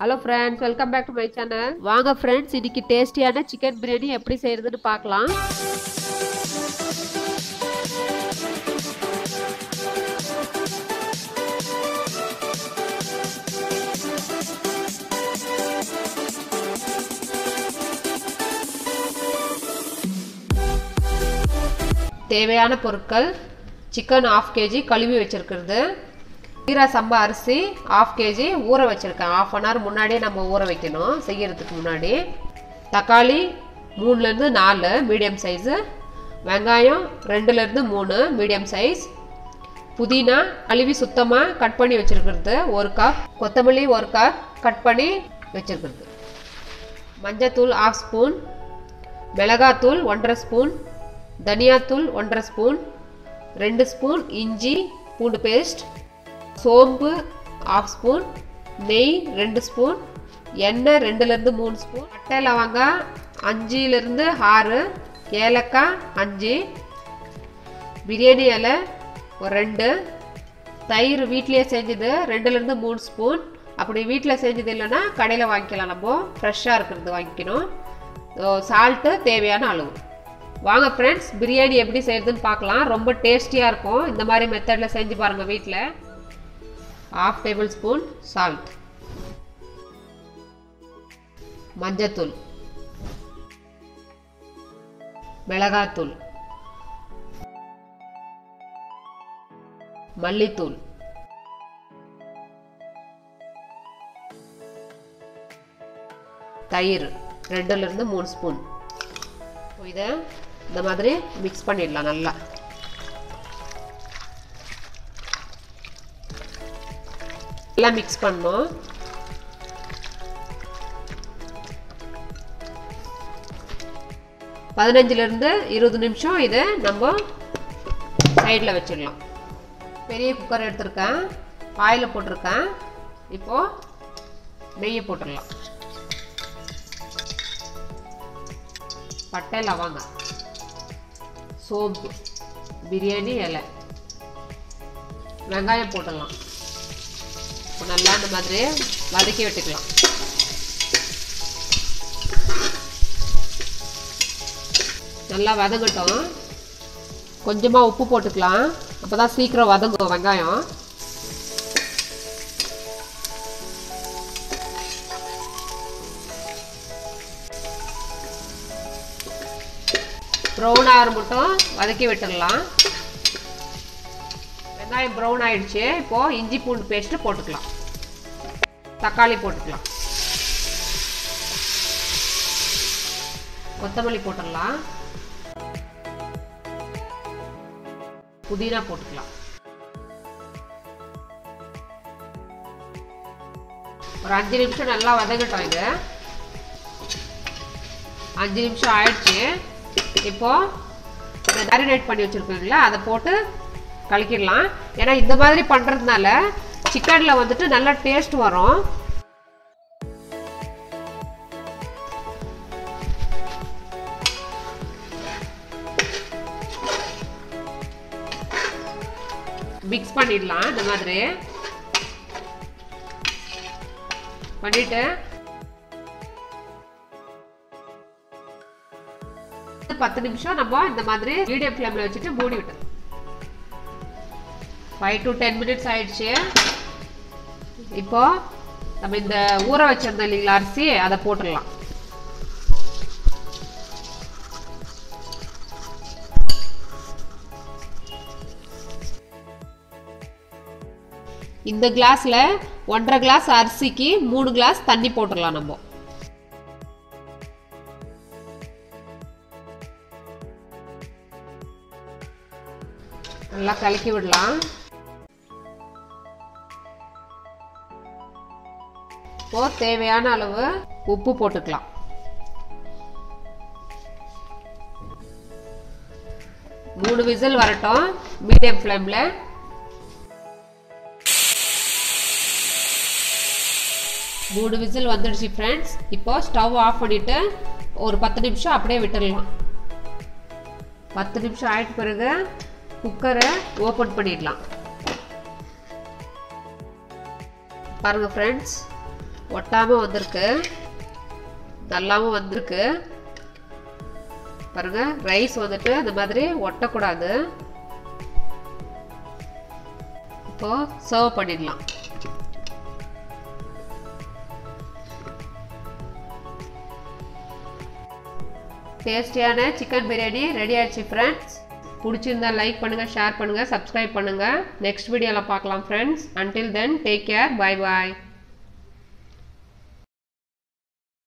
hello friends welcome back to my channel வாங்க friends இன்னைக்கு டேஸ்டியான சிக்கன் பிரியாணி எப்படி செய்யறதுன்னு பார்க்கலாம் தேவையான பொருட்கள் சிக்கன் ஆஃப் கேஜி கழுவி வச்சிருக்கிறது கீரா சம்பா அரிசி ஆஃப் கேஜி ஊற வச்சுருக்கேன் ஆஃப் அன் ஹவர் முன்னாடியே நம்ம ஊற வைக்கணும் செய்யறதுக்கு முன்னாடி தக்காளி மூணுலேருந்து நாலு மீடியம் சைஸு வெங்காயம் ரெண்டுலேருந்து மூணு மீடியம் சைஸ் புதினா கழுவி சுத்தமாக கட் பண்ணி வச்சுருக்கிறது ஒரு கப் கொத்தமல்லி ஒரு கப் கட் பண்ணி வச்சுருக்கிறது மஞ்சத்தூள் ஆஃப் ஸ்பூன் மிளகாத்தூள் ஒன்றரை ஸ்பூன் தனியாத்தூள் ஒன்றரை ஸ்பூன் ரெண்டு ஸ்பூன் இஞ்சி பூண்டு பேஸ்ட் சோம்பு ஆஃப் ஸ்பூன் நெய் ரெண்டு ஸ்பூன் எண்ணெய் ரெண்டுலேருந்து மூணு ஸ்பூன் பட்டை லவங்காய் அஞ்சுலேருந்து ஆறு ஏலக்காய் அஞ்சு பிரியாணி இலை ஒரு ரெண்டு தயிர் வீட்லேயே செஞ்சது ரெண்டுலேருந்து மூணு ஸ்பூன் அப்படி வீட்டில் செஞ்சது இல்லைன்னா கடையில் வாங்கிக்கலாம் நம்ம ஃப்ரெஷ்ஷாக இருக்கிறது வாங்கிக்கணும் சால்ட்டு தேவையான அளவு வாங்க ஃப்ரெண்ட்ஸ் பிரியாணி எப்படி செய்யறதுன்னு பார்க்கலாம் ரொம்ப டேஸ்டியாக இருக்கும் இந்த மாதிரி மெத்தடில் செஞ்சு பாருங்கள் வீட்டில் ஆஃப் டேபிள் ஸ்பூன் சால்ட் மஞ்சத்தூள் மிளகாத்தூள் மல்லித்தூள் தயிர் ரெண்டுலேருந்து மூணு ஸ்பூன் இதை இந்த மாதிரி மிக்ஸ் பண்ணிடலாம் நல்லா எல்லாம் மிக்ஸ் பண்ணோம் பதினஞ்சுலேருந்து இருபது நிமிஷம் இதை நம்ம சைடில் வச்சிடலாம் பெரிய குக்கர் எடுத்திருக்கேன் ஆயில் போட்டிருக்கேன் இப்போது நெய்யை போட்டுடலாம் பட்டை லவாங்க சோம்பு பிரியாணி இலை வெங்காயம் போட்டுடலாம் நல்லா இந்த மாதிரி வதக்கி விட்டுக்கலாம் நல்லா வதங்கட்டும் கொஞ்சமாக உப்பு போட்டுக்கலாம் அப்போ தான் சீக்கிரம் வதங்கும் வெங்காயம் ப்ரௌன் ஆகிற மட்டும் வதக்கி விட்டுடலாம் வெங்காயம் ப்ரௌன் ஆயிடுச்சு இப்போது இஞ்சி பூண்டு பேஸ்ட்டு போட்டுக்கலாம் தக்காளி போட்டுக்கலாம் கொத்தமல்லி போட்டுடலாம் புதினா போட்டுக்கலாம் ஒரு அஞ்சு நிமிஷம் நல்லா வதங்கட்டும் இது அஞ்சு நிமிஷம் ஆயிடுச்சு இப்போ இதை மேரினேட் பண்ணி வச்சுருக்கீங்களா அதை போட்டு கலக்கிடலாம் ஏன்னா இந்த மாதிரி பண்ணுறதுனால சிக்கனில் வந்துட்டு நல்லா டேஸ்ட் வரும் மிக்ஸ் பண்ணிடலாம் இந்த மாதிரி பண்ணிட்டு பத்து நிமிஷம் நம்ம இந்த மாதிரி மீடியம் ஃப்ளேமில் வச்சுட்டு மூடி விட்டு ஃபைவ் டு டென் மினிட்ஸ் ஆயிடுச்சு இப்போ நம்ம இந்த ஊற வச்சிருந்தோம் இல்லைங்களா அரிசி அதை போட்டுடலாம் இந்த கிளாஸில் ஒன்றரை கிளாஸ் அரிசிக்கு மூணு கிளாஸ் தண்ணி போட்டுடலாம் நம்ம நல்லா கலக்கி விடலாம் இப்போ தேவையான அளவு உப்பு போட்டுக்கலாம் மூணு விசில் வரட்டும் மீடியம் ஃப்ளேமில் மூணு விசில் வந்துடுச்சு ஃப்ரெண்ட்ஸ் இப்போ ஸ்டவ் ஆஃப் பண்ணிவிட்டு ஒரு பத்து நிமிஷம் அப்படியே விட்டுடலாம் பத்து நிமிஷம் ஆயிட்ட பிறகு குக்கரை ஓப்பன் பண்ணிடலாம் பாருங்கள் ஃப்ரெண்ட்ஸ் ஒட்டாமல் வந்திருக்கு நல்லாவும் வந்திருக்கு பாருங்க ரைஸ் வந்துட்டு இந்த மாதிரி ஒட்டக்கூடாது இப்போ சர்வ் பண்ணிடலாம் டேஸ்டியான சிக்கன் பிரியாணி ரெடி ஆயிடுச்சு ஃப்ரெண்ட்ஸ் பிடிச்சிருந்தா லைக் பண்ணுங்கள் ஷேர் பண்ணுங்கள் சப்ஸ்கிரைப் பண்ணுங்கள் நெக்ஸ்ட் வீடியோவில் பார்க்கலாம் friends until then take care bye பாய்